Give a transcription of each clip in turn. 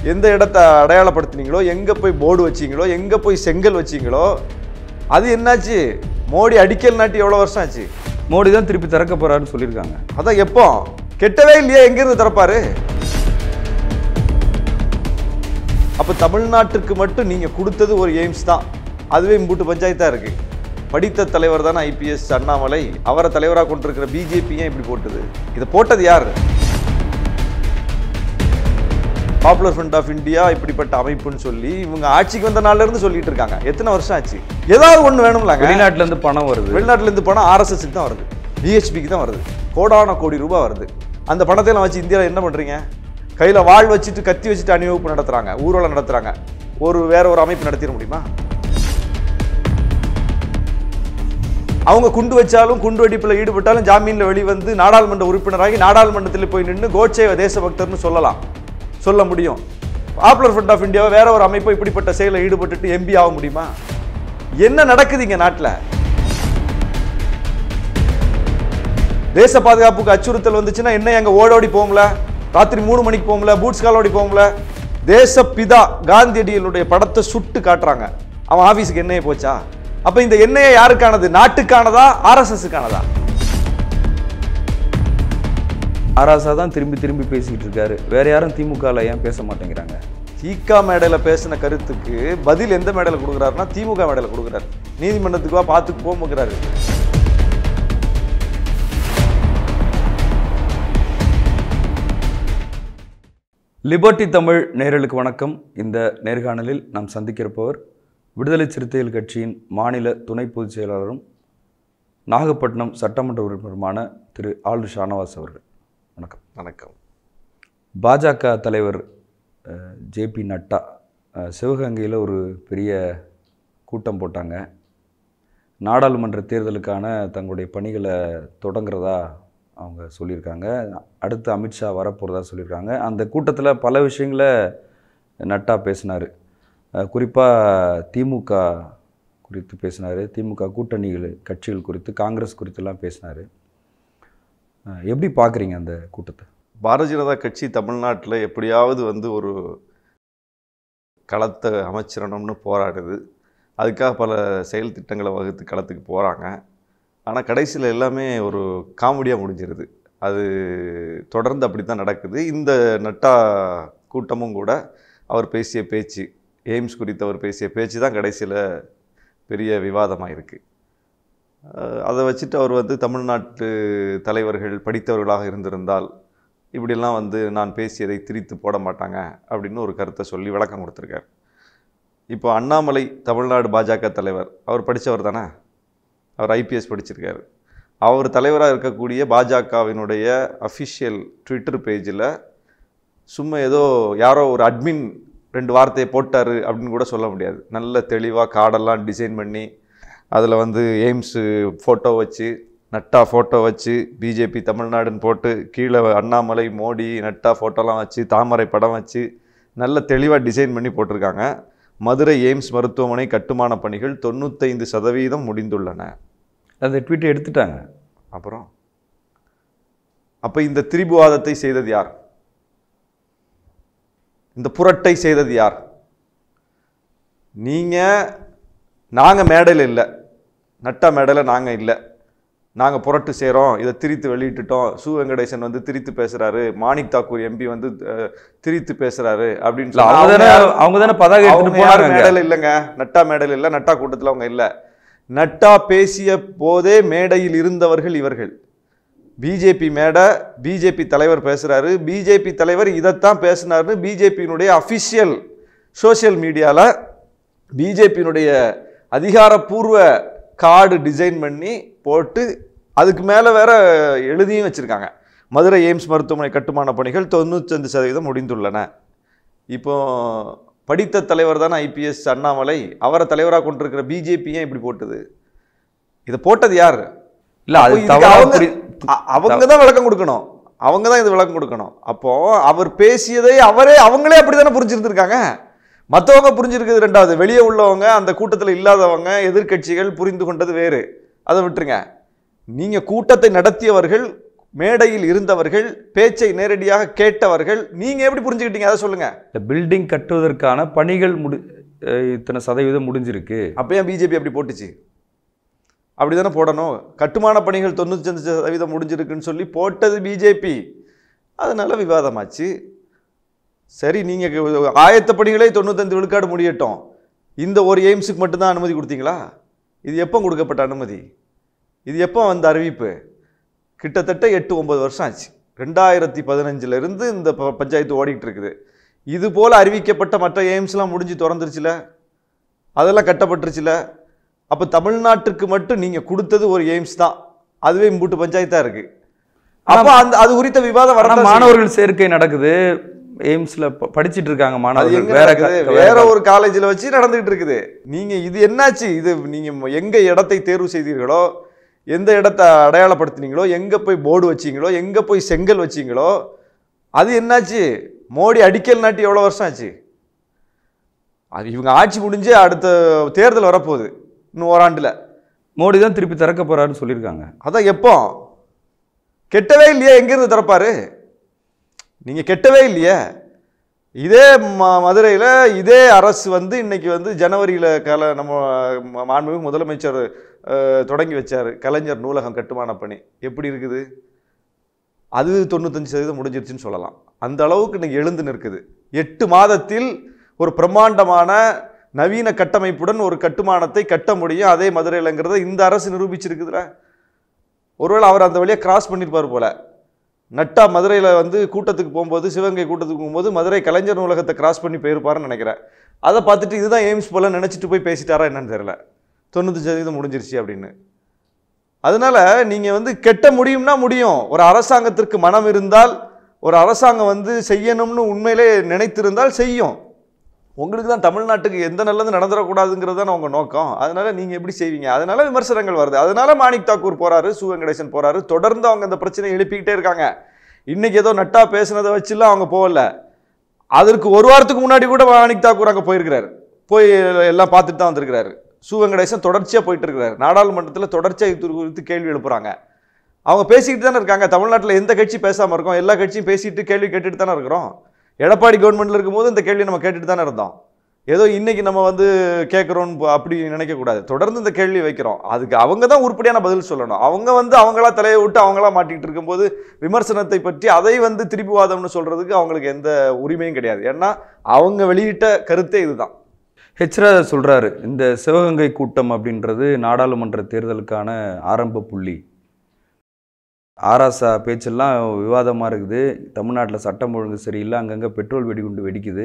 எந்த இடத்தை அடையாளப்படுத்துனீங்களோ எங்கே போய் போர்டு வச்சீங்களோ எங்கே போய் செங்கல் வச்சீங்களோ அது என்னாச்சு மோடி அடிக்கல் நாட்டி எவ்வளோ வருஷம் ஆச்சு மோடி தான் திருப்பி திறக்க போறாருன்னு சொல்லியிருக்காங்க அதான் எப்போ கெட்டவே இல்லையா எங்கிருந்து திறப்பாரு அப்ப தமிழ்நாட்டுக்கு மட்டும் நீங்க கொடுத்தது ஒரு எய்ம்ஸ் தான் அதுவே இம்பூட்டு பஞ்சாயத்தா இருக்கு படித்த தலைவர் தானே ஐபிஎஸ் அண்ணாமலை அவரை தலைவராக கொண்டிருக்கிற பிஜேபி ஏன் இப்படி போட்டது இதை போட்டது யார் பாப்புலர் ஃப்ரண்ட் ஆஃப் இந்தியா இப்படிப்பட்ட அமைப்புன்னு சொல்லி இவங்க ஆட்சிக்கு வந்த நாள்ல இருந்து சொல்லிட்டு இருக்காங்க எத்தனை வருஷம் ஆச்சு ஏதாவது ஒண்ணு வேணும்லாங்க வெளிநாட்டுல இருந்து பணம் வருது வெளிநாட்டுல இருந்து பணம் ஆர்எஸ்எஸ்க்கு தான் வருது பிஹெச்பிக்கு தான் வருது கோடான கோடி ரூபாய் வருது அந்த பணத்தை எல்லாம் வச்சு இந்தியாவில் என்ன பண்றீங்க கையில வாழ் வச்சுட்டு கத்தி வச்சுட்டு அணிவகுப்பு நடத்துறாங்க ஊர்வலம் நடத்துறாங்க ஒரு வேற ஒரு அமைப்பு நடத்திட முடியுமா அவங்க குண்டு வச்சாலும் குண்டு வெடிப்புல ஈடுபட்டாலும் ஜாமீன்ல வெளிவந்து நாடாளுமன்ற உறுப்பினராகி நாடாளுமன்றத்தில் போய் நின்று கோட்சே தேசபக்தர்னு சொல்லலாம் சொல்ல முடியும் பாப்புலர் ஃப்ரண்ட் ஆஃப் இந்தியாவை வேற ஒரு அமைப்பு இப்படிப்பட்ட செயலில் ஈடுபட்டுட்டு எம்பி ஆக முடியுமா என்ன நடக்குது இங்க நாட்டுல தேச பாதுகாப்புக்கு அச்சுறுத்தல் வந்துச்சுன்னா என்ன எங்க ஓடோடி போகும்ல ராத்திரி மூணு மணிக்கு போகும்ல பூட்ஸ் காலோடி போகும்ல தேச பிதா காந்தியடிகளுடைய படத்தை சுட்டு காட்டுறாங்க அவன் ஆபீஸுக்கு எண்ணெயை போச்சா அப்ப இந்த எண்ணெயை யாருக்கானது நாட்டுக்கானதா ஆர்எஸ்எஸ்க்கானதா ஆராசா தான் திரும்பி திரும்பி பேசிக்கிட்டு இருக்காரு வேற யாரும் திமுகல ஏன் பேச மாட்டேங்கிறாங்க தீகா மேடையில பேசின கருத்துக்கு பதில் எந்த மேடையில கொடுக்குறாருன்னா திமுக மேடையில கொடுக்குறாரு நீதிமன்றத்துக்கு வா பார்த்துக்கு போமுங்கிறாரு லிபர்ட்டி தமிழ் நேயர்களுக்கு வணக்கம் இந்த நேர்காணலில் நாம் சந்திக்கிறப்பவர் விடுதலை சிறுத்தைகள் கட்சியின் மாநில துணை பொதுச் செயலாளரும் நாகப்பட்டினம் சட்டமன்ற உறுப்பினருமான திரு ஆளு ஷானவாஸ் அவர்கள் வணக்கம் வணக்கம் பாஜக தலைவர் ஜேபி நட்டா அஹ், சிவகங்கையில் ஒரு பெரிய கூட்டம் போட்டாங்க நாடாளுமன்ற தேர்தலுக்கான தங்களுடைய பணிகளை தொடங்குறதா அவங்க சொல்லியிருக்காங்க அடுத்து அமித்ஷா வரப்போகிறதா சொல்லியிருக்காங்க அந்த கூட்டத்தில் பல விஷயங்களை நட்டா பேசினார் குறிப்பாக திமுக குறித்து பேசினார் திமுக கூட்டணிகள் கட்சிகள் குறித்து காங்கிரஸ் குறித்துலாம் பேசினார் எப்படி பார்க்குறீங்க அந்த கூட்டத்தை பாரதிய ஜனதா கட்சி தமிழ்நாட்டில் எப்படியாவது வந்து ஒரு களத்தை அமைச்சிடணும்னு போராடுது அதுக்காக பல செயல் திட்டங்களை வகுத்து களத்துக்கு போகிறாங்க ஆனால் கடைசியில் எல்லாமே ஒரு காமெடியாக முடிஞ்சிருது அது தொடர்ந்து அப்படி தான் நடக்குது இந்த நட்டா கூட்டமும் கூட அவர் பேசிய பேச்சு எய்ம்ஸ் குறித்து அவர் பேசிய பேச்சு தான் கடைசியில் பெரிய விவாதமாக இருக்குது அதை வச்சுட்டு அவர் வந்து தமிழ்நாட்டு தலைவர்கள் படித்தவர்களாக இருந்திருந்தால் இப்படிலாம் வந்து நான் பேசியதை திரித்து போட மாட்டாங்க அப்படின்னு ஒரு கருத்தை சொல்லி விளக்கம் கொடுத்துருக்கார் இப்போ அண்ணாமலை தமிழ்நாடு பாஜக தலைவர் அவர் படித்தவர் தானே அவர் ஐபிஎஸ் படிச்சிருக்காரு அவர் தலைவராக இருக்கக்கூடிய பாஜகவினுடைய அஃபிஷியல் ட்விட்டர் பேஜில் சும்மா ஏதோ யாரோ ஒரு அட்மின் ரெண்டு வார்த்தையை போட்டார் அப்படின்னு கூட சொல்ல முடியாது நல்ல தெளிவாக கார்டெல்லாம் டிசைன் பண்ணி அதில் வந்து எய்ம்ஸு ஃபோட்டோ வச்சு நட்டா ஃபோட்டோ வச்சு பிஜேபி தமிழ்நாடுன்னு போட்டு கீழே அண்ணாமலை மோடி நட்டா ஃபோட்டோலாம் வச்சு தாமரை படம் வச்சு நல்ல தெளிவாக டிசைன் பண்ணி போட்டிருக்காங்க மதுரை எய்ம்ஸ் மருத்துவமனை கட்டுமான பணிகள் தொண்ணூத்தைந்து சதவீதம் முடிந்துள்ளன அந்த ட்வீட்டை எடுத்துட்டாங்க அப்புறம் அப்போ இந்த திரிபுவாதத்தை செய்தது யார் இந்த புரட்டை செய்தது யார் நீங்கள் நாங்கள் மேடையில் இல்லை நட்டா மேடையில் நாங்கள் இல்லை நாங்கள் புரட்டு செய்கிறோம் இதை திரித்து வெளியிட்டுட்டோம் சு வெங்கடேசன் வந்து திரித்து பேசுகிறாரு மாணிக் தாக்கூர் எம்பி வந்து அஹ், திரித்து பேசுகிறாரு அப்படின்னு இல்ல, சொன்னா அவங்க தானே யாரு- அவங்க தானே பதாகை எடுத்துட்டு அவங்க யாரும் போனாங்க மேடையில் இல்லைங்க நட்டா மேடையில் இல்லை நட்டா கூட்டத்தில் அவங்க இல்லை நட்டா பேசிய போதே மேடையில் இருந்தவர்கள் இவர்கள் பிஜேபி மேடை பிஜேபி தலைவர் பேசுறாரு பிஜேபி தலைவர் இதைத்தான் பேசினாருன்னு பிஜேபியினுடைய அஃபிஷியல் சோஷியல் மீடியாவில் பிஜேபியினுடைய அதிகாரப்பூர்வ கார்டு டிசைன் பண்ணி போட்டு அதுக்கு மேலே வேற எழுதியும் வச்சுருக்காங்க மதுரை எய்ம்ஸ் மருத்துவமனை கட்டுமான பணிகள் தொண்ணூத்தஞ்சு சதவீதம் முடிந்துள்ளன இப்போ படித்த தலைவர் தானே ஐபிஎஸ் அண்ணாமலை அவரை தலைவராக கொண்டிருக்கிற பிஜேபி ஏன் இப்படி போட்டது இதை போட்டது யார் இல்ல அது அப்போ இதுக்கு தவறா அவங்க புரி- அ- அவங்க தான் விளக்கம் கொடுக்கணும் அவங்க தான் இது விளக்கம் கொடுக்கணும் அப்போ அவர் பேசியதை அவரே அவங்களே அப்படித்தானே புரிஞ்சிருந்திருக்காங்க மற்றவங்க புரிஞ்சிருக்கிறது ரெண்டாவது வெளியே உள்ளவங்க அந்த கூட்டத்தில் இல்லாதவங்க எதிர்க்கட்சிகள் புரிந்து கொண்டது வேறு அதை விட்டுருங்க நீங்க கூட்டத்தை நடத்தியவர்கள் மேடையில் இருந்தவர்கள் பேச்சை நேரடியாக கேட்டவர்கள் நீங்க எப்படி புரிஞ்சுக்கிட்டீங்க அதை சொல்லுங்க இந்த பில்டிங் கட்டுவதற்கான பணிகள் முடி அஹ் இத்தனை சதவீதம் முடிஞ்சிருக்கு அப்போ ஏன் பிஜேபி அப்படி போட்டுச்சு அப்படி தானே போடணும் கட்டுமான பணிகள் தொண்ணூத்தஞ்சு சதவீதம் முடிஞ்சிருக்குன்னு சொல்லி போட்டது பிஜேபி அதனால விவாதமாச்சு சரி நீங்கள் ஆயத்த பணிகளே தொண்ணூத்தஞ்சு விழுக்காடு முடியட்டும் இந்த ஒரு எய்ம்ஸுக்கு மட்டும்தான் அனுமதி கொடுத்தீங்களா இது எப்போ கொடுக்கப்பட்ட அனுமதி இது எப்போ வந்த அறிவிப்பு கிட்டத்தட்ட எட்டு ஒன்பது வருஷம் ஆச்சு ரெண்டாயிரத்தி பதினஞ்சுல இருந்து இந்த ப- பஞ்சாயத்து ஓடிட்டு இருக்குது இது போல் அறிவிக்கப்பட்ட மற்ற எய்ம்ஸ்லாம் முடிஞ்சு திறந்துருச்சுல அதெல்லாம் கட்டப்பட்டுருச்சுல அப்போ தமிழ்நாட்டுக்கு மட்டும் நீங்கள் கொடுத்தது ஒரு எய்ம்ஸ் தான் அதுவே இம்புட்டு பஞ்சாயத்தாக இருக்கு அப்போ அந்த அது குறித்த விவாதம் ஆனா வர மாணவர்கள் சேர்க்கை நடக்குது எய்ம்ஸ்ல ப- படிச்சிட்டு இருக்காங்க அது மாணவர்கள் எங்க வேற நடக்குது? க- வேற ஒரு காலேஜில் வச்சு நடந்துகிட்டு இருக்குது நீங்க இது என்னாச்சு இது நீங்க எங்க இடத்தை தேர்வு செய்தீர்களோ எந்த இடத்தை அடையாளப்படுத்தினீங்களோ எங்க போய் போர்டு வச்சீங்களோ எங்க போய் செங்கல் வச்சீங்களோ அது என்னாச்சு மோடி அடிக்கல் நாட்டி எவ்வளோ வருஷம் ஆச்சு அது இவங்க ஆட்சி முடிஞ்சு அடுத்த தேர்தல் வரப்போகுது இன்னும் ஓராண்டுல மோடி தான் திருப்பி திறக்க போறாருன்னு சொல்லியிருக்காங்க அதான் எப்போ கெட்டவே இல்லையே எங்கேருந்து திறப்பாரு நீங்கள் கெட்டவே இல்லையே இதே ம மதுரையில் இதே அரசு வந்து இன்னைக்கு வந்து ஜனவரியில் கல நம்ம ம- மாண்புமிகு முதலமைச்சர் அஹ், தொடங்கி வச்சார் கலைஞர் நூலகம் கட்டுமான பணி எப்படி இருக்குது அது தொண்ணூத்தஞ்சு சதவீதம் முடிஞ்சிருச்சுன்னு சொல்லலாம் அந்த அளவுக்கு இன்னைக்கு எழுந்து நிற்குது எட்டு மாதத்தில் ஒரு பிரம்மாண்டமான நவீன கட்டமைப்புடன் ஒரு கட்டுமானத்தை கட்ட முடியும் அதே மதுரையிலங்கிறத இந்த அரசு நிரூபிச்சிருக்குதுல ஒருவேளை அவர் அந்த வழியாக கிராஸ் பண்ணியிருப்பார் போல நட்டா மதுரையில் வந்து கூட்டத்துக்கு போகும்போது சிவகங்கை கூட்டத்துக்கு போகும்போது மதுரை கலைஞர் நூலகத்தை கிராஸ் பண்ணி போயிருப்பாருன்னு நினைக்கிறேன் அதை பார்த்துட்டு இதுதான் எய்ம்ஸ் போல நினச்சிட்டு போய் பேசிட்டாரா என்னன்னு தெரியல தொண்ணூற்றி சதவீதம் முடிஞ்சிருச்சு அப்படின்னு அதனால நீங்கள் வந்து கெட்ட முடியும்னா முடியும் ஒரு அரசாங்கத்திற்கு மனம் இருந்தால் ஒரு அரசாங்கம் வந்து செய்யணும்னு உண்மையிலே நினைத்திருந்தால் செய்யும் உங்களுக்கு தான் தமிழ்நாட்டுக்கு எந்த நல்லது நடந்துடக்கூடாதுங்கிறது தான் உங்கள் நோக்கம் அதனால நீங்கள் எப்படி செய்வீங்க அதனால விமர்சனங்கள் வருது அதனால மாணிக் தாக்கூர் போறாரு சு வெங்கடேசன் போறாரு தொடர்ந்து அவங்க இந்த பிரச்சனையை எழுப்பிக்கிட்டே இருக்காங்க இன்னைக்கு ஏதோ நட்டா பேசுனதை வச்சுலாம் அவங்க போகல அதற்கு ஒரு வாரத்துக்கு முன்னாடி கூட மாணிக் தாக்கூர் அங்கே போயிருக்கிறாரு போய் எல்லாம் பார்த்துட்டு தான் வந்திருக்கிறாரு சு வெங்கடேசன் தொடர்ச்சியாக போயிட்டு இருக்கிறாரு நாடாளுமன்றத்தில் தொடர்ச்சியாக இது குறித்து கேள்வி எழுப்புறாங்க அவங்க பேசிக்கிட்டு தானே இருக்காங்க தமிழ்நாட்டில் எந்த கட்சி பேசாமல் இருக்கோம் எல்லா கட்சியும் பேசிட்டு கேள்வி கேட்டுட்டு தானே இருக்கிறோம் எடப்பாடி கவர்மெண்ட்ல இருக்கும்போது இந்த கேள்வி நம்ம கேட்டுட்டு தானே இருந்தோம் ஏதோ இன்னைக்கு நம்ம வந்து கேட்குறோன்னு அப்படி நினைக்கக்கூடாது தொடர்ந்து இந்த கேள்வி வைக்கிறோம் அதுக்கு அவங்க தான் உருப்படியான பதில் சொல்லணும் அவங்க வந்து அவங்களா தலையை விட்டு அவங்களா மாட்டிக்கிட்டு இருக்கும்போது விமர்சனத்தை பற்றி அதை வந்து திருப்பிவாதம்னு சொல்றதுக்கு அவங்களுக்கு எந்த உரிமையும் கிடையாது ஏன்னா அவங்க வெளியிட்ட கருத்தே இதுதான் ஹெச்ராஜா சொல்றாரு இந்த சிவகங்கை கூட்டம் அப்படின்றது நாடாளுமன்ற தேர்தலுக்கான ஆரம்ப புள்ளி ஆராசா பேச்செல்லாம் விவாதமாக இருக்குது தமிழ்நாட்டில் சட்டம் ஒழுங்கு சரியில்லை அங்கங்கே பெட்ரோல் வெடிகுண்டு வெடிக்குது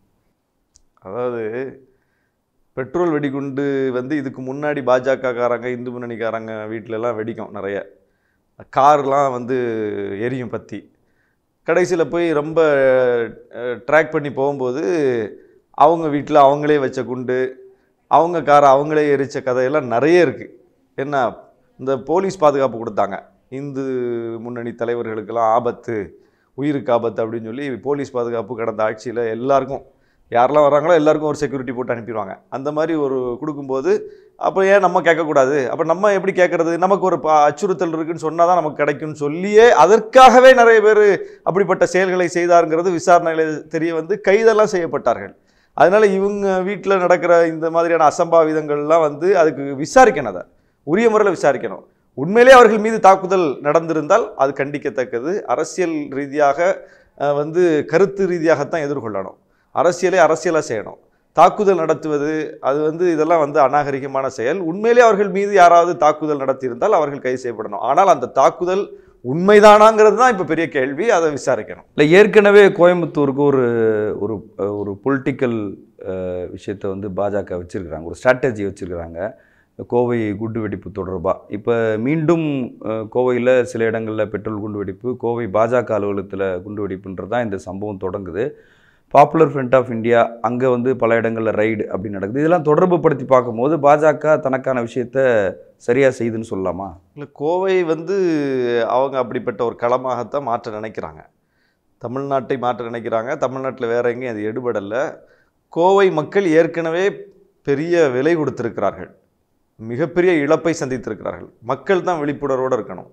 அதாவது பெட்ரோல் வெடிகுண்டு வந்து இதுக்கு முன்னாடி பாஜக காரங்க இந்து முன்னணிக்காரங்க வீட்ல எல்லாம் வெடிக்கும் நிறைய கார்லாம் வந்து எரியும் பற்றி கடைசியில் போய் ரொம்ப ட்ராக் பண்ணி போகும்போது அவங்க வீட்டில் அவங்களே வச்ச குண்டு அவங்க காரை அவங்களே எரிச்ச கதையெல்லாம் நிறைய இருக்குது என்ன இந்த போலீஸ் பாதுகாப்பு கொடுத்தாங்க இந்து முன்னணி தலைவர்களுக்கெல்லாம் ஆபத்து உயிருக்கு ஆபத்து அப்படின்னு சொல்லி போலீஸ் பாதுகாப்பு கடந்த ஆட்சியில் எல்லாருக்கும் யாரெல்லாம் வராங்களோ எல்லாருக்கும் ஒரு செக்யூரிட்டி போட்டு அனுப்பிடுவாங்க அந்த மாதிரி ஒரு கொடுக்கும்போது அப்போ ஏன் நம்ம கேட்கக்கூடாது அப்போ நம்ம எப்படி கேட்கறது நமக்கு ஒரு ப- அச்சுறுத்தல் இருக்குன்னு சொன்னால் தான் நமக்கு கிடைக்கும்னு சொல்லியே அதற்காகவே நிறைய பேர் அப்படிப்பட்ட செயல்களை செய்தாருங்கிறது விசாரணையில் தெரிய வந்து கைதெல்லாம் செய்யப்பட்டார்கள் அதனால இவங்க வீட்டில் நடக்கிற இந்த மாதிரியான அசம்பாவிதங்கள்லாம் வந்து அதுக்கு விசாரிக்கணும் அதை உரிய முறையில் விசாரிக்கணும் உண்மையிலே அவர்கள் மீது தாக்குதல் நடந்திருந்தால் அது கண்டிக்கத்தக்கது அரசியல் ரீதியாக அஹ், வந்து கருத்து ரீதியாகத்தான் எதிர்கொள்ளணும் அரசியலை அரசியலாக செய்யணும் தாக்குதல் நடத்துவது அது வந்து இதெல்லாம் வந்து அநாகரிகமான செயல் உண்மையிலே அவர்கள் மீது யாராவது தாக்குதல் நடத்தியிருந்தால் அவர்கள் கைது செய்யப்படணும் ஆனால் அந்த தாக்குதல் உண்மைதானாங்கிறது தான் இப்போ பெரிய கேள்வி அதை விசாரிக்கணும் இல்லை ஏற்கனவே கோயம்புத்தூருக்கு ஒரு ஒரு ஒரு பொலிட்டிக்கல் விஷயத்தை வந்து பாஜக வச்சுருக்கிறாங்க ஒரு ஸ்ட்ராட்டஜி வச்சுருக்கிறாங்க கோவை குண்டு வெடிப்பு தொடர்பாக இப்போ மீண்டும் கோவையில் சில இடங்களில் பெட்ரோல் குண்டு வெடிப்பு கோவை பாஜக அலுவலகத்தில் குண்டு வெடிப்புன்றது தான் இந்த சம்பவம் தொடங்குது பாப்புலர் ஃப்ரண்ட் ஆஃப் இந்தியா அங்கே வந்து பல இடங்களில் ரைடு அப்படி நடக்குது இதெல்லாம் தொடர்பு படுத்தி பார்க்கும்போது பாஜக தனக்கான விஷயத்த சரியாக செய்யுதுன்னு சொல்லலாமா இல்லை கோவை வந்து அவங்க அப்படிப்பட்ட ஒரு களமாகத்தான் மாற்ற நினைக்கிறாங்க தமிழ்நாட்டை மாற்ற நினைக்கிறாங்க தமிழ்நாட்டில் வேற எங்கேயும் அது எடுபடலை கோவை மக்கள் ஏற்கனவே பெரிய விலை கொடுத்திருக்கிறார்கள் மிகப்பெரிய இழப்பை சந்தித்திருக்கிறார்கள் மக்கள் தான் விழிப்புணர்வோடு இருக்கணும்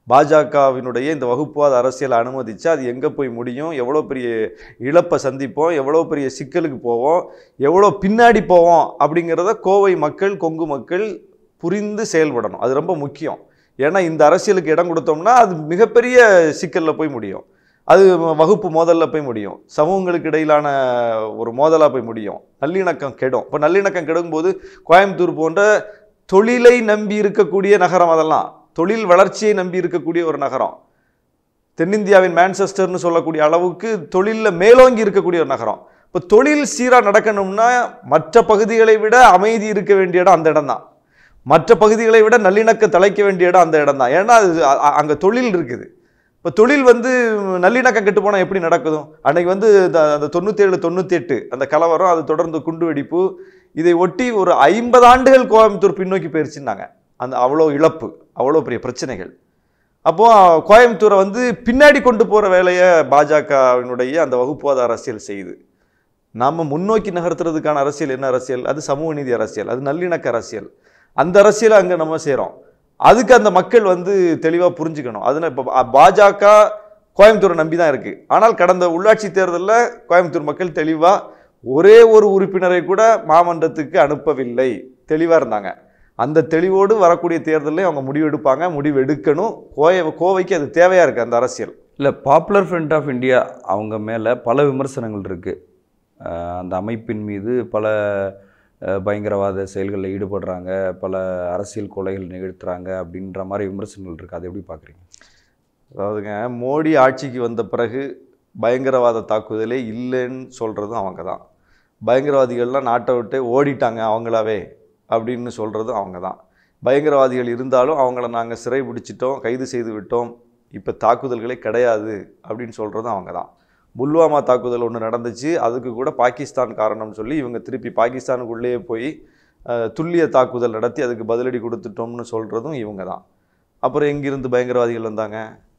பாஜகவினுடைய இந்த வகுப்புவாத அரசியலை அனுமதிச்சு அது எங்கே போய் முடியும் எவ்வளோ பெரிய இழப்பை சந்திப்போம் எவ்வளோ பெரிய சிக்கலுக்கு போவோம் எவ்வளோ பின்னாடி போவோம் அப்படிங்கிறத கோவை மக்கள் கொங்கு மக்கள் புரிந்து செயல்படணும் அது ரொம்ப முக்கியம் ஏன்னா இந்த அரசியலுக்கு இடம் கொடுத்தோம்னா அது மிகப்பெரிய சிக்கலில் போய் முடியும் அது வகுப்பு மோதலில் போய் முடியும் சமூகங்களுக்கு இடையிலான ஒரு மோதலாக போய் முடியும் நல்லிணக்கம் கெடும் இப்போ நல்லிணக்கம் கெடும்போது கோயம்புத்தூர் போன்ற தொழிலை நம்பி இருக்கக்கூடிய நகரம் அதெல்லாம் தொழில் வளர்ச்சியை நம்பி இருக்கக்கூடிய ஒரு நகரம் தென்னிந்தியாவின் மான்செஸ்டர்னு சொல்லக்கூடிய அளவுக்கு தொழிலில் மேலோங்கி இருக்கக்கூடிய ஒரு நகரம் இப்போ தொழில் சீராக நடக்கணும்னா மற்ற பகுதிகளை விட அமைதி இருக்க வேண்டிய இடம் அந்த இடம் தான் மற்ற பகுதிகளை விட நல்லிணக்க தலைக்க வேண்டிய இடம் அந்த இடம் தான் ஏன்னா அது அங்கே தொழில் இருக்குது இப்போ தொழில் வந்து நல்லிணக்கம் கெட்டு போனால் எப்படி நடக்குதும் அன்னைக்கு வந்து இந்த அந்த தொண்ணூற்றேழு தொண்ணூற்றி எட்டு அந்த கலவரம் அது தொடர்ந்து குண்டு வெடிப்பு இதை ஒட்டி ஒரு ஐம்பது ஆண்டுகள் கோயம்புத்தூர் பின்னோக்கி போயிருச்சுன்னாங்க அந்த அவ்வளோ இழப்பு அவ்வளோ பெரிய பிரச்சனைகள் அப்போ கோயம்புத்தூரை வந்து பின்னாடி கொண்டு போகிற வேலையை பாஜகவினுடைய அந்த வகுப்புவாத அரசியல் செய்யுது நம்ம முன்னோக்கி நகர்த்துறதுக்கான அரசியல் என்ன அரசியல் அது சமூக நீதி அரசியல் அது நல்லிணக்க அரசியல் அந்த அரசியலை அங்கே நம்ம செய்கிறோம் அதுக்கு அந்த மக்கள் வந்து தெளிவாக புரிஞ்சுக்கணும் அதுனா இப்போ பாஜக கோயம்புத்தூரை நம்பி தான் இருக்குது ஆனால் கடந்த உள்ளாட்சி தேர்தலில் கோயம்புத்தூர் மக்கள் தெளிவாக ஒரே ஒரு உறுப்பினரை கூட மாமன்றத்துக்கு அனுப்பவில்லை தெளிவாக இருந்தாங்க அந்த தெளிவோடு வரக்கூடிய தேர்தலில் அவங்க முடிவு எடுப்பாங்க முடிவு எடுக்கணும் கோய கோவைக்கு அது தேவையாக இருக்குது அந்த அரசியல் இல்லை பாப்புலர் ஃப்ரண்ட் ஆஃப் இந்தியா அவங்க மேலே பல விமர்சனங்கள் இருக்குது அந்த அமைப்பின் மீது பல அஹ், பயங்கரவாத செயல்களில் ஈடுபடுறாங்க பல அரசியல் கொலைகள் நிகழ்த்துறாங்க அப்படின்ற மாதிரி விமர்சனங்கள் இருக்குது அதை எப்படி பார்க்குறீங்க அதாவதுங்க மோடி ஆட்சிக்கு வந்த பிறகு பயங்கரவாத தாக்குதலே இல்லைன்னு சொல்கிறதும் அவங்க தான் பயங்கரவாதிகள்லாம் நாட்டை விட்டு ஓடிட்டாங்க அவங்களாவே அப்படின்னு சொல்கிறதும் அவங்க தான் பயங்கரவாதிகள் இருந்தாலும் அவங்கள நாங்கள் சிறை பிடிச்சிட்டோம் கைது செய்து விட்டோம் இப்போ தாக்குதல்களே கிடையாது அப்படின்னு சொல்கிறதும் அவங்க தான் புல்வாமா தாக்குதல் ஒன்று நடந்துச்சு அதுக்கு கூட பாகிஸ்தான் காரணம்னு சொல்லி இவங்க திருப்பி பாகிஸ்தானுக்குள்ளேயே போய் அஹ், துல்லிய தாக்குதல் நடத்தி அதுக்கு பதிலடி கொடுத்துட்டோம்னு சொல்கிறதும் இவங்க தான் அப்புறம் எங்கிருந்து பயங்கரவாதிகள் வந்தாங்க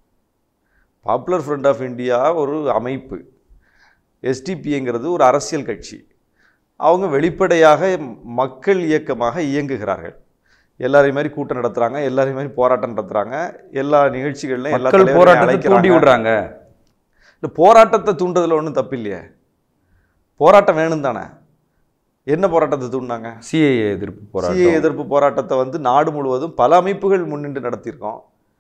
பாப்புலர் ஃப்ரண்ட் ஆஃப் இந்தியா ஒரு அமைப்பு எஸ்டிபிங்கிறது ஒரு அரசியல் கட்சி அவங்க வெளிப்படையாக மக்கள் இயக்கமாக இயங்குகிறார்கள் எல்லாரையும் மாதிரி கூட்டம் நடத்துகிறாங்க எல்லாரையும் மாதிரி போராட்டம் நடத்துகிறாங்க எல்லா நிகழ்ச்சிகள்லையும் எல்லா மக்கள் தலைவரையும் போராட்டத்தை அழைக்கிறாங்க. தூண்டி விடுறாங்க இந்த போராட்டத்தை தூண்டுறதுல ஒன்றும் தப்பு இல்லையே போராட்டம் வேணும் தானே என்ன போராட்டத்தை தூண்டினாங்க சிஏஏ எதிர்ப்பு சிஏ போராட்டம் எதிர்ப்பு போராட்டத்தை வந்து நாடு முழுவதும் பல அமைப்புகள் முன்னின்று நடத்தியிருக்கோம்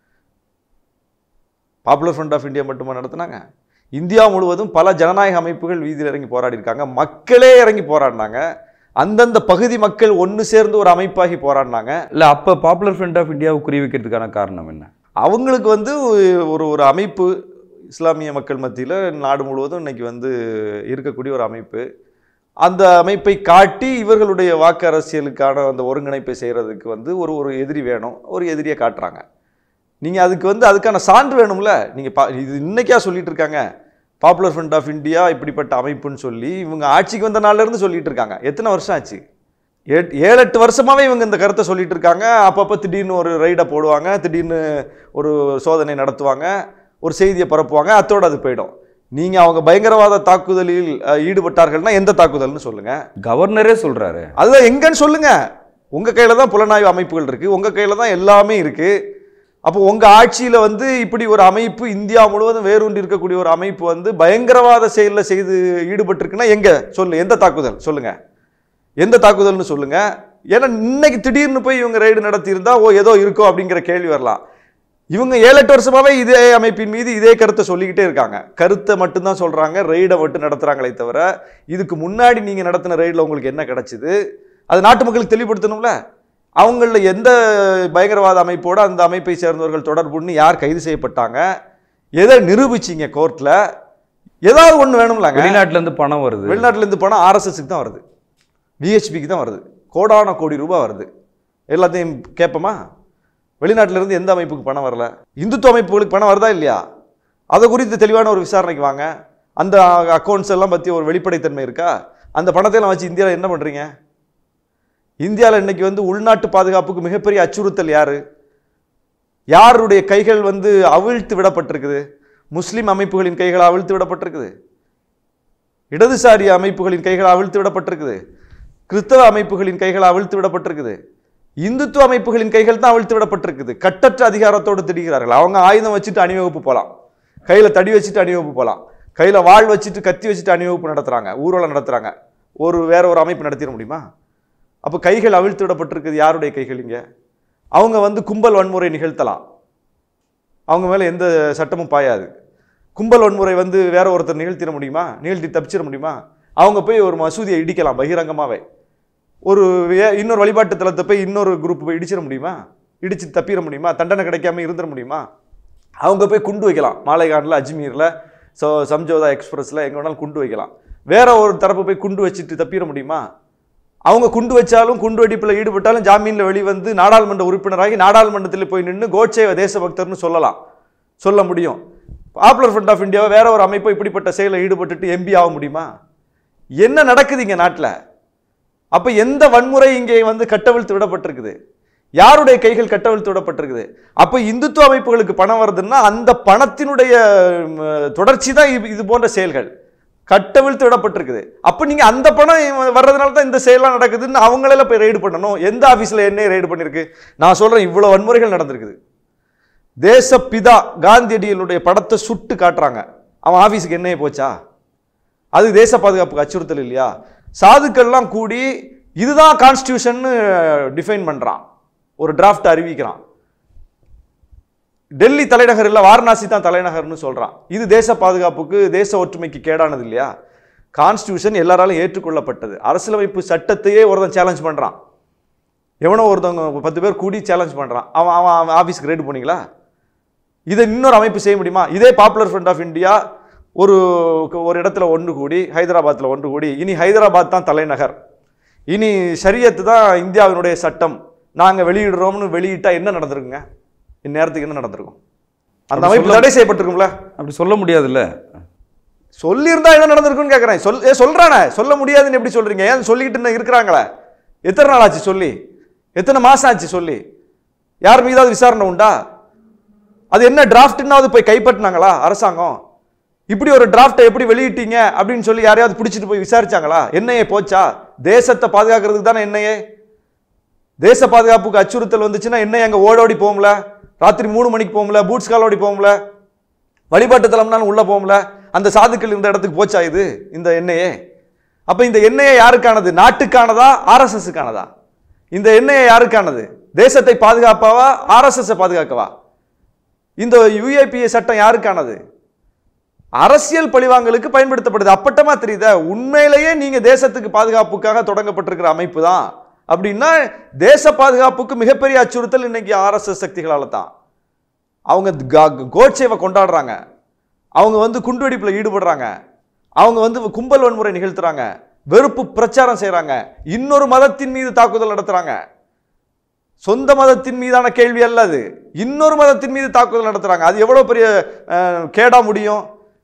பாப்புலர் ஃப்ரண்ட் ஆஃப் இந்தியா மட்டுமா நடத்துனாங்க இந்தியா முழுவதும் பல ஜனநாயக அமைப்புகள் வீதியில் இறங்கி போராடி இருக்காங்க மக்களே இறங்கி போராடினாங்க அந்தந்த பகுதி மக்கள் ஒன்று சேர்ந்து ஒரு அமைப்பாகி போராடினாங்க இல்லை அப்போ பாப்புலர் ஃப்ரண்ட் ஆஃப் இந்தியாவை குறி வைக்கிறதுக்கான காரணம் என்ன அவங்களுக்கு வந்து ஒரு ஒரு அமைப்பு இஸ்லாமிய மக்கள் மத்தியில் நாடு முழுவதும் இன்னைக்கு வந்து இருக்கக்கூடிய ஒரு அமைப்பு அந்த அமைப்பை காட்டி இவர்களுடைய வாக்கு அரசியலுக்கான அந்த ஒருங்கிணைப்பை செய்கிறதுக்கு வந்து ஒரு ஒரு எதிரி வேணும் ஒரு எதிரியை காட்டுறாங்க நீங்கள் அதுக்கு வந்து அதுக்கான சான்று வேணும்ல நீங்கள் பா இது இன்னைக்கா சொல்லிட்டு இருக்காங்க பாப்புலர் ஃப்ரண்ட் ஆஃப் இந்தியா இப்படிப்பட்ட அமைப்புன்னு சொல்லி இவங்க ஆட்சிக்கு வந்த நாள்ல இருந்து சொல்லிட்டு இருக்காங்க எத்தனை வருஷம் ஆச்சு ஏட் ஏழு எட்டு வருஷமாவே இவங்க இந்த கருத்தை சொல்லிட்டு இருக்காங்க அப்பப்போ திடீர்னு ஒரு ரைடை போடுவாங்க திடீர்னு ஒரு சோதனை நடத்துவாங்க ஒரு செய்தியை பரப்புவாங்க அத்தோட அது போயிடும் நீங்கள் அவங்க பயங்கரவாத தாக்குதலில் அஹ், ஈடுபட்டார்கள்னா எந்த தாக்குதல்னு சொல்லுங்க கவர்னரே சொல்றாரு அதுதான் எங்கன்னு சொல்லுங்க உங்க கையில தான் புலனாய்வு அமைப்புகள் இருக்கு உங்க கையில தான் எல்லாமே இருக்கு அப்போ உங்க ஆட்சியில வந்து இப்படி ஒரு அமைப்பு இந்தியா முழுவதும் வேரூன்றி இருக்கக்கூடிய ஒரு அமைப்பு வந்து பயங்கரவாத செயல்ல செய்து ஈடுபட்டிருக்குன்னா எங்க சொல்லு எந்த தாக்குதல் சொல்லுங்க எந்த தாக்குதல்னு சொல்லுங்க ஏன்னா இன்னைக்கு திடீர்னு போய் இவங்க ரைடு நடத்தியிருந்தா ஓ ஏதோ இருக்கோ அப்படிங்கிற கேள்வி வரலாம் இவங்க ஏழு எட்டு வருஷமாவே இதே அமைப்பின் மீது இதே கருத்தை சொல்லிக்கிட்டே இருக்காங்க கருத்தை மட்டும்தான் சொல்றாங்க ரெய்டை மட்டும் நடத்துறாங்களே தவிர இதுக்கு முன்னாடி நீங்க நடத்தின ரெய்டில் உங்களுக்கு என்ன கிடைச்சிது அது நாட்டு மக்களுக்கு தெளிவுபடுத்தணும்ல அவங்களில் எந்த பயங்கரவாத அமைப்போட அந்த அமைப்பை சேர்ந்தவர்கள் தொடர்புன்னு யார் கைது செய்யப்பட்டாங்க எதை நிரூபிச்சீங்க கோர்ட்ல ஏதாவது ஒன்று வேணும்லாங்க வெளிநாட்டுல இருந்து பணம் வருது வெளிநாட்டுல இருந்து பணம் ஆர்எஸ்எஸ்க்கு தான் வருது விஹெச்பிக்கு தான் வருது கோடான கோடி ரூபாய் வருது எல்லாத்தையும் கேட்போமா வெளிநாட்டுல இருந்து எந்த அமைப்புக்கு பணம் வரல இந்துத்துவ அமைப்புகளுக்கு பணம் வருதா இல்லையா அதை குறித்து தெளிவான ஒரு விசாரணைக்கு வாங்க அந்த அக்கௌண்ட்ஸ் எல்லாம் பற்றி ஒரு வெளிப்படைத்தன்மை இருக்கா அந்த பணத்தை எல்லாம் வச்சு இந்தியாவில் என்ன பண்ணுறீங்க இந்தியாவில் இன்னைக்கு வந்து உள்நாட்டு பாதுகாப்புக்கு மிகப்பெரிய அச்சுறுத்தல் யாரு யாருடைய கைகள் வந்து அவிழ்த்து விடப்பட்டிருக்குது முஸ்லிம் அமைப்புகளின் கைகள் அவிழ்த்து விடப்பட்டிருக்குது இடதுசாரி அமைப்புகளின் கைகள் அவிழ்த்து விடப்பட்டிருக்குது கிறிஸ்தவ அமைப்புகளின் கைகள் அவிழ்த்து விடப்பட்டிருக்குது இந்துத்துவ அமைப்புகளின் கைகள் தான் அவிழ்த்து விடப்பட்டிருக்குது கட்டற்ற அதிகாரத்தோடு திரிகிறார்கள் அவங்க ஆயுதம் வச்சுட்டு அணிவகுப்பு போகலாம் கையில் தடி வச்சுட்டு அணிவகுப்பு போகலாம் கையில் வாள் வச்சுட்டு கத்தி வச்சுட்டு அணிவகுப்பு நடத்துகிறாங்க ஊர்வலம் நடத்துகிறாங்க ஒரு வேற ஒரு அமைப்பு நடத்திட முடியுமா அப்போ கைகள் அவிழ்த்து விடப்பட்டிருக்குது யாருடைய கைகள் இங்கே அவங்க வந்து கும்பல் வன்முறை நிகழ்த்தலாம் அவங்க மேலே எந்த சட்டமும் பாயாது கும்பல் வன்முறை வந்து வேற ஒருத்தர் நிகழ்த்திட முடியுமா நிகழ்த்தி தப்பிச்சிட முடியுமா அவங்க போய் ஒரு மசூதியை இடிக்கலாம் பகிரங்கமாவே ஒரு வே- இன்னொரு வழிபாட்டு தலத்தை போய் இன்னொரு குரூப் போய் இடிச்சிட முடியுமா இடிச்சு தப்பிட முடியுமா தண்டனை கிடைக்காம இருந்துட முடியுமா அவங்க போய் குண்டு வைக்கலாம் மாலைகானில் அஜ்மீரில் ஸோ சம்ஜோதா எக்ஸ்பிரஸில் எங்கே வேணாலும் குண்டு வைக்கலாம் வேற ஒரு தரப்பு போய் குண்டு வச்சுட்டு தப்பிட முடியுமா அவங்க குண்டு வச்சாலும் குண்டு வெடிப்பில் ஈடுபட்டாலும் ஜாமீனில் வெளிவந்து நாடாளுமன்ற உறுப்பினராகி நாடாளுமன்றத்தில் போய் நின்று கோட்சே தேசபக்தர்னு சொல்லலாம் சொல்ல முடியும் பாப்புலர் ஃப்ரண்ட் ஆஃப் இந்தியாவை வேற ஒரு அமைப்பு இப்படிப்பட்ட செயலில் ஈடுபட்டுட்டு எம்பி ஆக முடியுமா என்ன நடக்குது இங்கே நாட்டில் அப்போ எந்த வன்முறை இங்கே வந்து கட்டவிழ்த்து விடப்பட்டிருக்குது யாருடைய கைகள் கட்டவிழ்த்து விடப்பட்டிருக்குது அப்போ இந்துத்துவ அமைப்புகளுக்கு பணம் வருதுன்னா அந்த பணத்தினுடைய ம், தொடர்ச்சி தான் இது- இது போன்ற செயல்கள் கட்டவிழ்த்து விடப்பட்டிருக்குது அப்போ நீங்க அந்த பணம் வர்றதுனால தான் இந்த செயலாம் நடக்குதுன்னு அவங்களெல்லாம் போய் ரெய்டு பண்ணணும் எந்த ஆஃபீஸில் என்ன ரெய்டு பண்ணியிருக்கு நான் சொல்றேன் இவ்வளோ வன்முறைகள் நடந்திருக்குது தேசப்பிதா காந்தியடிகளுடைய படத்தை சுட்டு காட்டுறாங்க அவன் ஆஃபீஸுக்கு என்னையே போச்சா அது தேச பாதுகாப்புக்கு அச்சுறுத்தல் இல்லையா சாதுக்கள்லாம் கூடி இதுதான் கான்ஸ்டியூஷன்னு டிஃபைன் பண்றான் ஒரு டிராஃப்ட் அறிவிக்கிறான் டெல்லி தலைநகர் இல்லை வாரணாசி தான் தலைநகர்னு சொல்றான் இது தேச பாதுகாப்புக்கு தேச ஒற்றுமைக்கு கேடானது இல்லையா கான்ஸ்டியூஷன் எல்லாராலும் ஏற்றுக்கொள்ளப்பட்டது அரசியலமைப்பு சட்டத்தையே ஒருத்தன் சேலஞ்ச் பண்றான் எவனோ ஒருத்தவங்க பத்து பேர் கூடி சேலஞ்ச் பண்றான் அவன் அவன் அவன் ஆஃபீஸ்க்கு ரேடு போனீங்களா இதை இன்னொரு அமைப்பு செய்ய முடியுமா இதே பாப்புலர் ஃப்ரண்ட் ஆஃப் இந்தியா ஒரு ஒரு இடத்துல ஒன்று கூடி ஹைதராபாத்தில் ஒன்று கூடி இனி ஹைதராபாத் தான் தலைநகர் இனி ஷரியத்து தான் இந்தியாவினுடைய சட்டம் நாங்கள் வெளியிடுறோம்னு வெளியிட்டா என்ன நடந்திருக்குங்க இந்நேரத்துக்கு என்ன நடந்திருக்கும் அந்த அப்படி அமைப்பு சொல்ல- தடை செய்யப்பட்டிருக்கும்ல அப்படி சொல்ல முடியாதுல்ல சொல்லியிருந்தா என்ன நடந்திருக்குன்னு கேட்குறேன் சொல் ஏ சொல்றானே சொல்ல முடியாதுன்னு எப்படி சொல்றீங்க ஏன் சொல்லிக்கிட்டு இன்னும் இருக்கிறாங்களே எத்தனை நாள் ஆச்சு சொல்லி எத்தனை மாசம் ஆச்சு சொல்லி யார் மீதாவது விசாரணை உண்டா அது என்ன டிராஃப்ட்னாவது போய் கைப்பற்றினாங்களா அரசாங்கம் இப்படி ஒரு டிராஃப்டை எப்படி வெளியிட்டீங்க அப்படின்னு சொல்லி யாரையாவது பிடிச்சிட்டு போய் விசாரிச்சாங்களா என்னையே போச்சா தேசத்தை பாதுகாக்கிறதுக்கு தானே என்னையே தேச பாதுகாப்புக்கு அச்சுறுத்தல் வந்துச்சுன்னா என்ன எங்க ஓடோடி போகும்ல ராத்திரி மூணு மணிக்கு போகும்ல பூட்ஸ் காலோடி போகும்ல வழிபாட்டு தலம்னாலும் உள்ள போகும்ல அந்த சாதுக்கள் இந்த இடத்துக்கு போச்சா இது இந்த எண்ணெயே அப்ப இந்த எண்ணெயை யாருக்கானது நாட்டுக்கானதா ஆர்எஸ்எஸ்க்கானதா இந்த எண்ணெயை யாருக்கானது தேசத்தை பாதுகாப்பாவா ஆர்எஸ்எஸ் பாதுகாக்கவா இந்த யுஏபிஏ சட்டம் யாருக்கானது அரசியல் பழிவாங்கலுக்கு பயன்படுத்தப்படுது அப்பட்டமா தெரியுதா உண்மையிலேயே நீங்க தேசத்துக்கு பாதுகாப்புக்காக தொடங்கப்பட்டிருக்கிற அமைப்பு தான் அப்படின்னா தேச பாதுகாப்புக்கு மிகப்பெரிய அச்சுறுத்தல் இன்னைக்கு ஆர்எஸ்எஸ் சக்திகளால தான் அவங்க கா- கோட்சேவை கொண்டாடுறாங்க அவங்க வந்து குண்டுவெடிப்பில் ஈடுபடுறாங்க அவங்க வந்து கும்பல் வன்முறை நிகழ்த்துறாங்க வெறுப்பு பிரச்சாரம் செய்றாங்க இன்னொரு மதத்தின் மீது தாக்குதல் நடத்துறாங்க சொந்த மதத்தின் மீதான கேள்வி அல்ல அது இன்னொரு மதத்தின் மீது தாக்குதல் நடத்துறாங்க அது எவ்வளவு பெரிய அஹ், கேடா முடியும்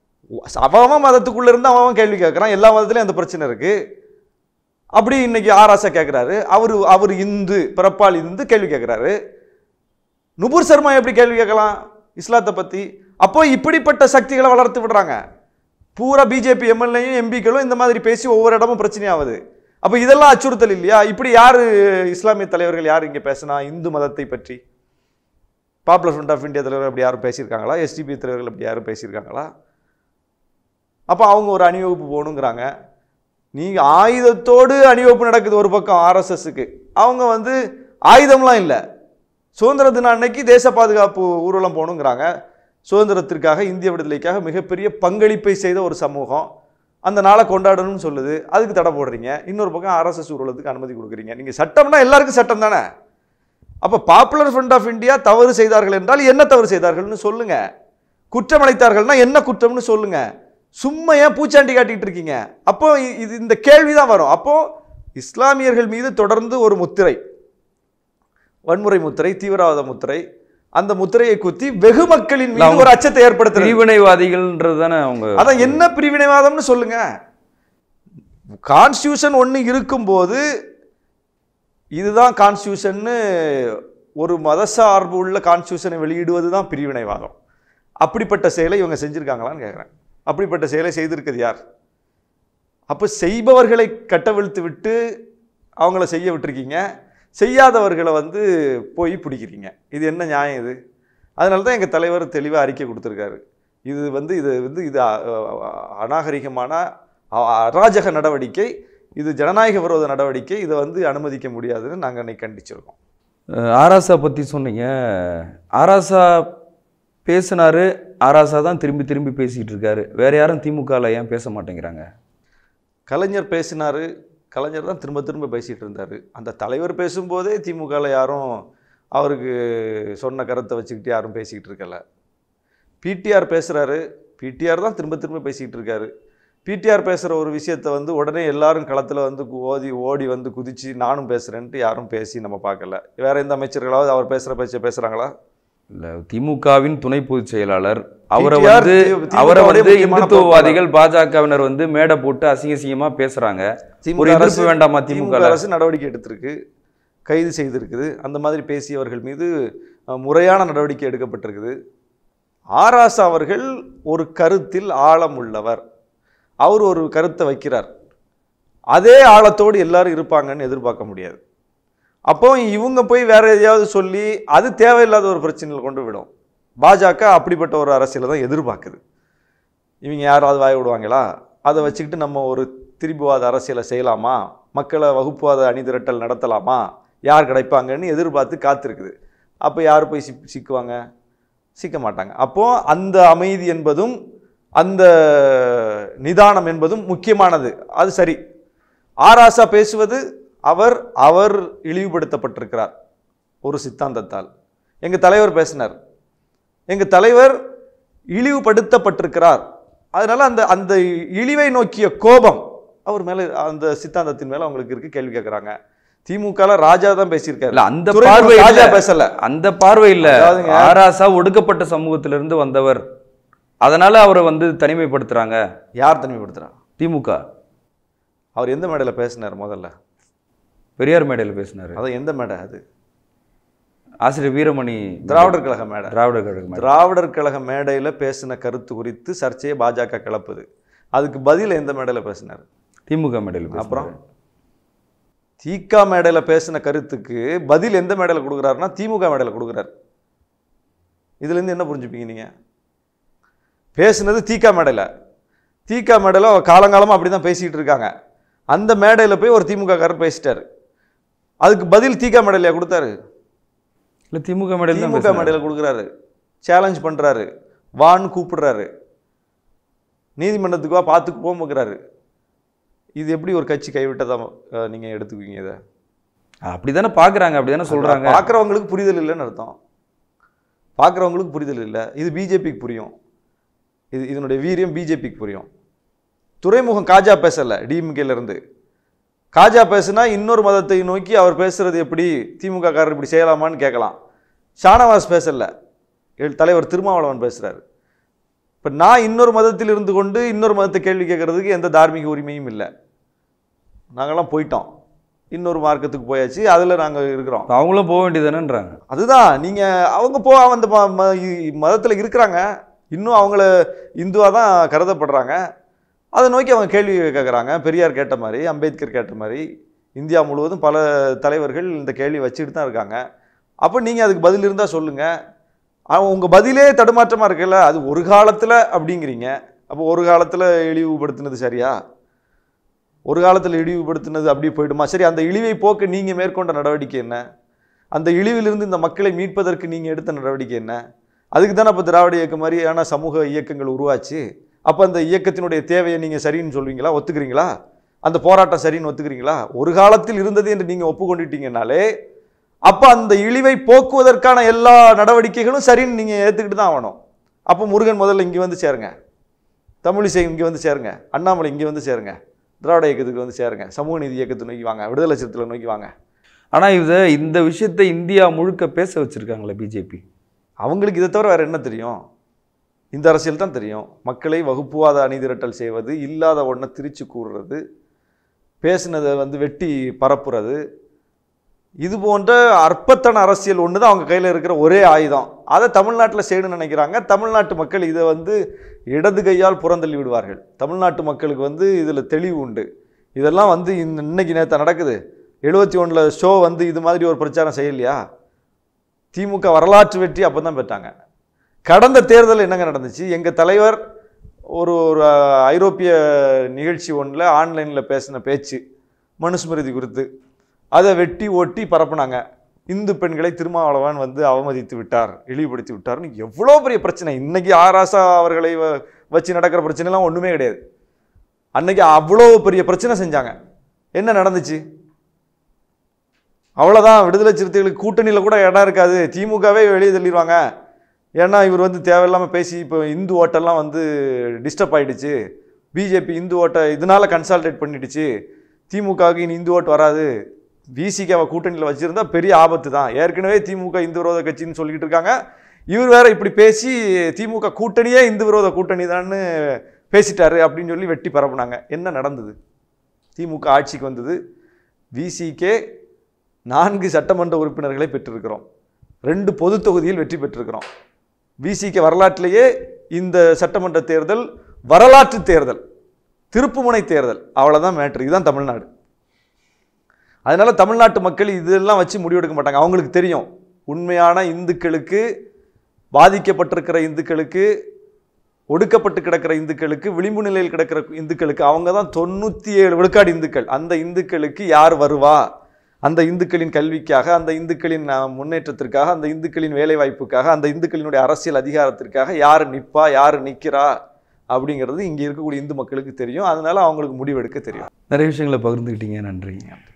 அவன் மதத்துக்குள்ள இருந்து அவன் அவன் கேள்வி கேட்கறான் எல்லா மதத்திலையும் அந்த பிரச்சனை இருக்கு அப்படி இன்னைக்கு ஆராசா கேட்கிறாரு அவரு அவர் இந்து பிறப்பால் இந்து கேள்வி கேட்கிறாரு நுபுர் சர்மா எப்படி கேள்வி கேட்கலாம் இஸ்லாத்தை பத்தி அப்போ இப்படிப்பட்ட சக்திகளை வளர்த்து விடுறாங்க பூரா பிஜேபி எம்எல்ஏயும் எம்பிக்களும் இந்த மாதிரி பேசி ஒவ்வொரு இடமும் பிரச்சனையாகுது அப்போ இதெல்லாம் அச்சுறுத்தல் இல்லையா இப்படி யார் இஸ்லாமிய தலைவர்கள் யார் இங்கே பேசினா இந்து மதத்தை பற்றி பாப்புலர் ஃப்ரண்ட் ஆஃப் இந்தியா தலைவர் அப்படி யாரும் பேசியிருக்காங்களா எஸ்டிபி தலைவர்கள் அப்படி யாரும் பேசியிருக்காங்களா அப்போ அவங்க ஒரு அணிவகுப்பு போகணுங்கிறாங்க நீங்கள் ஆயுதத்தோடு அணிவகுப்பு நடக்குது ஒரு பக்கம் ஆர்எஸ்எஸ்க்கு அவங்க வந்து ஆயுதம்லாம் இல்லை சுதந்திர தின அன்னைக்கு தேச பாதுகாப்பு ஊர்வலம் போகணுங்கிறாங்க சுதந்திரத்திற்காக இந்திய விடுதலைக்காக மிகப்பெரிய பங்களிப்பை செய்த ஒரு சமூகம் அந்த நாளை கொண்டாடணும்னு சொல்லுது அதுக்கு தடை போடுறீங்க இன்னொரு பக்கம் ஆர்எஸ்எஸ் ஊர்வலத்துக்கு அனுமதி கொடுக்குறீங்க நீங்கள் சட்டம்னா எல்லாருக்கும் சட்டம் தானே அப்போ பாப்புலர் ஃப்ரண்ட் ஆஃப் இந்தியா தவறு செய்தார்கள் என்றால் என்ன தவறு செய்தார்கள்னு சொல்லுங்க குற்றம் அளித்தார்கள்னா என்ன குற்றம்னு சொல்லுங்க சும்மா ஏன் பூச்சாண்டி காட்டிட்டு இருக்கீங்க அப்போ இ- இது இந்த கேள்வி தான் வரும் அப்போ இஸ்லாமியர்கள் மீது தொடர்ந்து ஒரு முத்திரை வன்முறை முத்திரை தீவிரவாத முத்திரை அந்த முத்திரையை குத்தி வெகு மக்களின் மீது ஒரு அச்சத்தை ஏற்படுத்துறது பிரிவினைவாதிகள்ன்றது தானே அவங்க அதான் என்ன பிரிவினைவாதம்னு சொல்லுங்க கான்ஸ்டியூஷன் ஒன்று இருக்கும்போது இதுதான் கான்ஸ்டியூஷன்னு ஒரு மதசார்பு உள்ள கான்ஸ்டியூஷனை வெளியிடுவது தான் பிரிவினைவாதம் அப்படிப்பட்ட செயலை இவங்க செஞ்சிருக்காங்களான்னு கேட்குறேன் அப்படிப்பட்ட செயலை செய்திருக்கிறது யார் அப்போ செய்பவர்களை கட்டவிழ்த்து விட்டு அவங்கள செய்ய விட்டுருக்கீங்க செய்யாதவர்களை வந்து போய் பிடிக்கிறீங்க இது என்ன நியாயம் இது அதனால தான் எங்கள் தலைவர் தெளிவாக அறிக்கை கொடுத்துருக்காரு இது வந்து இது வந்து இது அ- அ- அநாகரிகமான அ- அராஜக நடவடிக்கை இது ஜனநாயக விரோத நடவடிக்கை இதை வந்து அனுமதிக்க முடியாதுன்னு நாங்கள் அன்னைக்கு கண்டிச்சிருக்கோம் அஹ் ஆராசா பற்றி சொன்னீங்க ஆராசா பேசினாரு ஆராசா தான் திரும்பி திரும்பி பேசிகிட்டு இருக்காரு வேற யாரும் திமுகவில் ஏன் பேச மாட்டேங்கிறாங்க கலைஞர் பேசினார் கலைஞர் தான் திரும்ப திரும்ப பேசிகிட்டு இருந்தார் அந்த தலைவர் பேசும்போதே திமுகவில் யாரும் அவருக்கு சொன்ன கருத்தை வச்சுக்கிட்டு யாரும் பேசிக்கிட்டு இருக்கல பிடிஆர் பேசுகிறாரு பிடிஆர் தான் திரும்ப திரும்ப பேசிக்கிட்டு இருக்காரு பிடிஆர் பேசுகிற ஒரு விஷயத்தை வந்து உடனே எல்லாரும் களத்தில் வந்து கு- ஓதி ஓடி வந்து குதிச்சு நானும் பேசுகிறேன்ட்டு யாரும் பேசி நம்ம பார்க்கல வேற எந்த அமைச்சர்களாவது அவர் பேசுகிற பேச்சை பேசுகிறாங்களா இல்லை திமுகவின் துணை பொதுச் செயலாளர் அவரை TTR வந்து தி- அவரை திமுக வந்து உடைய முக்கியமான இந்துத்துவவாதிகள் பாஜகவினர் வந்து மேடை போட்டு அசிங்க அசிங்கமா பேசுறாங்க ஒரு எதிர்ப்பு வேண்டாமா திமுக திமுக அரசு நடவடிக்கை எடுத்திருக்கு கைது செய்திருக்குது அந்த மாதிரி பேசியவர்கள் மீது அஹ், முறையான நடவடிக்கை எடுக்கப்பட்டிருக்குது ஆராசா அவர்கள் ஒரு கருத்தில் ஆழம் உள்ளவர் அவர் ஒரு கருத்தை வைக்கிறார் அதே ஆழத்தோடு எல்லாரும் இருப்பாங்கன்னு எதிர்பார்க்க முடியாது அப்போ இவங்க போய் வேற எதையாவது சொல்லி அது தேவையில்லாத ஒரு பிரச்சனையில் கொண்டு விடும் பாஜக அப்படிப்பட்ட ஒரு அரசியலை தான் எதிர்பார்க்குது இவங்க யாராவது வாய விடுவாங்களா அதை வச்சுக்கிட்டு நம்ம ஒரு திரிபுவாத அரசியலை செய்யலாமா மக்களை வகுப்புவாத அணிதிரட்டல் நடத்தலாமா யார் கிடைப்பாங்கன்னு எதிர்பார்த்து காத்திருக்குது அப்போ யார் போய் சிக் சிக்குவாங்க சிக்க மாட்டாங்க அப்போ அந்த அமைதி என்பதும் அந்த நிதானம் என்பதும் முக்கியமானது அது சரி ஆராசா பேசுவது அவர் அவர் இழிவுபடுத்தப்பட்டிருக்கிறார் ஒரு சித்தாந்தத்தால் எங்க தலைவர் பேசினார் எங்க தலைவர் இழிவுபடுத்தப்பட்டிருக்கிறார் அதனால அந்த அந்த இழிவை நோக்கிய கோபம் அவர் மேல அந்த சித்தாந்தத்தின் மேல அவங்களுக்கு இருக்கு கேள்வி கேட்கறாங்க திமுகல ராஜா தான் பேசியிருக்காரு இல்ல அந்த துரைமுருகன் பார்வை ராஜா இல்ல. பேசல அந்த பார்வை இல்ல அதாவதுங்க- ஆராசா ஒடுக்கப்பட்ட சமூகத்திலிருந்து வந்தவர் அதனால அவரை வந்து தனிமைப்படுத்துறாங்க யார் தனிமைப்படுத்துறா திமுக அவர் எந்த மேடையில பேசினார் முதல்ல பெரியார் மேடையில் பேசினாரு அதான் எந்த மேடை அது ஆசிரியர் வீரமணி திராவிடர் கழக மேடை திராவிடர் கழக மேடை திராவிடர் கழக மேடையில பேசின கருத்து குறித்து சர்ச்சையை பாஜக கிளப்புது அதுக்கு பதில் எந்த மேடையில பேசினார் திமுக மேடையில் பேசினாரு. அப்புறம் திக மேடையில பேசின கருத்துக்கு பதில் எந்த மேடையில கொடுக்குறாருன்னா திமுக மேடையில கொடுக்குறாரு இதுல இருந்து என்ன புரிஞ்சுப்பீங்க நீங்க பேசுனது திக மேடையில திக மேடையில காலங்காலமா அப்படிதான் பேசிட்டு இருக்காங்க அந்த மேடையில போய் ஒரு திமுக காரர் பேசிட்டாரு அதுக்கு பதில் திக மேடையில கொடுத்தாரு இல்ல திமுக மேடையில் தான் திமுக பேசினாரு. மேடையில் கொடுக்குறாரு சேலஞ்ச் பண்றாரு வான்னு கூப்பிடுறாரு நீதிமன்றத்துக்கு வா பார்த்துக்கு போமுக்கிறாரு இது எப்படி ஒரு கட்சி கைவிட்டதா அஹ், நீங்க எடுத்துக்குவீங்க இதை அப்படிதானே பாக்குறாங்க அப்படிதானே சொல்றாங்க பார்க்குறவங்களுக்கு புரிதல் இல்லைன்னு அர்த்தம் பார்க்குறவங்களுக்கு புரிதல் இல்லை இது பிஜேபிக்கு புரியும் இது இதனுடைய வீரியம் பிஜேபிக்கு புரியும் துறைமுகம் காஜா பேசல டிஎம்கேல இருந்து காஜா பேசுனா இன்னொரு மதத்தை நோக்கி அவர் பேசுறது எப்படி திமுக காரர் இப்படி செய்யலாமான்னு கேட்கலாம் ஷானவாஸ் பேசல எல் தலைவர் திருமாவளவன் பேசுறாரு இப்போ நான் இன்னொரு மதத்தில் இருந்து கொண்டு இன்னொரு மதத்தை கேள்வி கேட்கறதுக்கு எந்த தார்மீக உரிமையும் இல்லை நாங்கெல்லாம் போயிட்டோம் இன்னொரு மார்க்கத்துக்கு போயாச்சு அதில் நாங்கள் இருக்கிறோம் இப்ப அவங்களும் போக வேண்டியதானேன்றாங்க அதுதான் நீங்கள் அவங்க போ அந்த ம- ம- இ- மதத்தில் இருக்கிறாங்க இன்னும் அவங்கள இந்துவாக தான் கருதப்படுறாங்க அதை நோக்கி அவங்க கேள்வி கேட்குறாங்க பெரியார் கேட்ட மாதிரி அம்பேத்கர் கேட்ட மாதிரி இந்தியா முழுவதும் பல தலைவர்கள் இந்த கேள்வி வச்சுட்டு தான் இருக்காங்க அப்போ நீங்கள் அதுக்கு பதில் இருந்தால் சொல்லுங்கள் அவன் உங்கள் பதிலே தடுமாற்றமாக இருக்குல்ல அது ஒரு காலத்தில் அப்படிங்கிறீங்க அப்போ ஒரு காலத்தில் இழிவுபடுத்தினது சரியா ஒரு காலத்தில் இழிவுபடுத்தினது அப்படியே போயிடுமா சரி அந்த இழிவை போக்க நீங்கள் மேற்கொண்ட நடவடிக்கை என்ன அந்த இழிவிலிருந்து இந்த மக்களை மீட்பதற்கு நீங்கள் எடுத்த நடவடிக்கை என்ன அதுக்கு தானே அப்போ திராவிட இயக்கம் மாதிரியான சமூக இயக்கங்கள் உருவாச்சு அப்போ அந்த இயக்கத்தினுடைய தேவையை நீங்கள் சரின்னு சொல்வீங்களா ஒத்துக்கிறீங்களா அந்த போராட்டம் சரின்னு ஒத்துக்கிறீங்களா ஒரு காலத்தில் இருந்தது என்று நீங்கள் ஒப்புக்கொண்டுட்டீங்கனாலே அப்போ அந்த இழிவை போக்குவதற்கான எல்லா நடவடிக்கைகளும் சரின்னு நீங்கள் ஏற்றுக்கிட்டு தான் ஆகணும் அப்போ முருகன் முதல்ல இங்கே வந்து சேருங்க தமிழிசை இங்கே வந்து சேருங்க அண்ணாமலை இங்கே வந்து சேருங்க திராவிட இயக்கத்துக்கு வந்து சேருங்க சமூக நீதி இயக்கத்தை நோக்கி வாங்க விடுதலை சிறுத்தைகளை நோக்கி வாங்க ஆனா இதை இந்த விஷயத்தை இந்தியா முழுக்க பேச வச்சிருக்காங்களே பிஜேபி அவங்களுக்கு இதை தவிர வேறு என்ன தெரியும் இந்த அரசியல் தான் தெரியும் மக்களை வகுப்புவாத அணிதிரட்டல் செய்வது இல்லாத ஒன்றை திரிச்சு கூறுறது பேசுனதை வந்து வெட்டி பரப்புறது இது போன்ற அற்பத்தன அரசியல் ஒன்று தான் அவங்க கையில் இருக்கிற ஒரே ஆயுதம் அதை தமிழ்நாட்டில் செய்யணும்னு நினைக்கிறாங்க தமிழ்நாட்டு மக்கள் இதை வந்து இடது கையால் புறந்தள்ளி விடுவார்கள் தமிழ்நாட்டு மக்களுக்கு வந்து இதில் தெளிவு உண்டு இதெல்லாம் வந்து இந்த இன்னைக்கு நேற்று நடக்குது எழுபத்தி ஒன்றில் ஷோ வந்து இது மாதிரி ஒரு பிரச்சாரம் செய்யலையா திமுக வரலாற்று வெற்றி அப்போ தான் பெற்றாங்க கடந்த தேர்தல் என்னங்க நடந்துச்சு எங்கள் தலைவர் ஒரு ஒரு அஹ், ஐரோப்பிய நிகழ்ச்சி ஒன்றில் ஆன்லைனில் பேசின பேச்சு மனுஸ்மிருதி குறித்து அதை வெட்டி ஒட்டி பரப்புனாங்க இந்து பெண்களை திருமாவளவன் வந்து அவமதித்து விட்டார் இழிவுபடுத்தி விட்டார்னு எவ்வளோ பெரிய பிரச்சனை இன்னைக்கு ஆராசா அவர்களை வ- வச்சு நடக்கிற பிரச்சனைலாம் ஒன்றுமே கிடையாது அன்னைக்கு அவ்வளோ பெரிய பிரச்சனை செஞ்சாங்க என்ன நடந்துச்சு அவ்வளோதான் விடுதலை சிறுத்தைகளுக்கு கூட்டணியில் கூட இடம் இருக்காது திமுகவே வெளியே தள்ளிடுவாங்க ஏன்னா இவர் வந்து தேவையில்லாமல் பேசி இப்போ இந்து ஓட்டெல்லாம் வந்து டிஸ்டர்ப் ஆயிடுச்சு பிஜேபி இந்து ஓட்டை இதனால கன்சால்டேட் பண்ணிடுச்சு திமுகவுக்கு இனி இந்து ஓட்டு வராது விசிகாவை கூட்டணியில் வச்சிருந்தா பெரிய ஆபத்து தான் ஏற்கனவே திமுக இந்து விரோத கட்சின்னு சொல்லிக்கிட்டு இருக்காங்க இவர் வேற இப்படி பேசி திமுக கூட்டணியே இந்து விரோத கூட்டணி தான்னு பேசிட்டாரு அப்படின்னு சொல்லி வெட்டி பரப்புனாங்க என்ன நடந்தது திமுக ஆட்சிக்கு வந்தது விசிகே நான்கு சட்டமன்ற உறுப்பினர்களை பெற்றிருக்கிறோம் ரெண்டு பொது தொகுதியில் வெற்றி பெற்றிருக்கிறோம் விசிகே வரலாற்றிலேயே இந்த சட்டமன்ற தேர்தல் வரலாற்று தேர்தல் திருப்புமுனை தேர்தல் அவ்வளோதான் மேட்ரு இதுதான் தமிழ்நாடு அதனால தமிழ்நாட்டு மக்கள் இதெல்லாம் வச்சு முடிவெடுக்க மாட்டாங்க அவங்களுக்கு தெரியும் உண்மையான இந்துக்களுக்கு பாதிக்கப்பட்டிருக்கிற இந்துக்களுக்கு ஒடுக்கப்பட்டு கிடக்கிற இந்துக்களுக்கு விளிம்பு நிலையில் கிடக்கிற இந்துக்களுக்கு அவங்க தான் தொண்ணூற்றி ஏழு விழுக்காடு இந்துக்கள் அந்த இந்துக்களுக்கு யார் வருவா அந்த இந்துக்களின் கல்விக்காக அந்த இந்துக்களின் அஹ், முன்னேற்றத்திற்காக அந்த இந்துக்களின் வேலைவாய்ப்புக்காக அந்த இந்துக்களினுடைய அரசியல் அதிகாரத்திற்காக யார் நிற்பா யார் நிற்கிறா அப்படிங்கிறது இங்கே இருக்கக்கூடிய இந்து மக்களுக்கு தெரியும் அதனால அவங்களுக்கு முடிவெடுக்க தெரியும் நிறைய விஷயங்களை பகிர்ந்துக்கிட்டீங்க நன்றி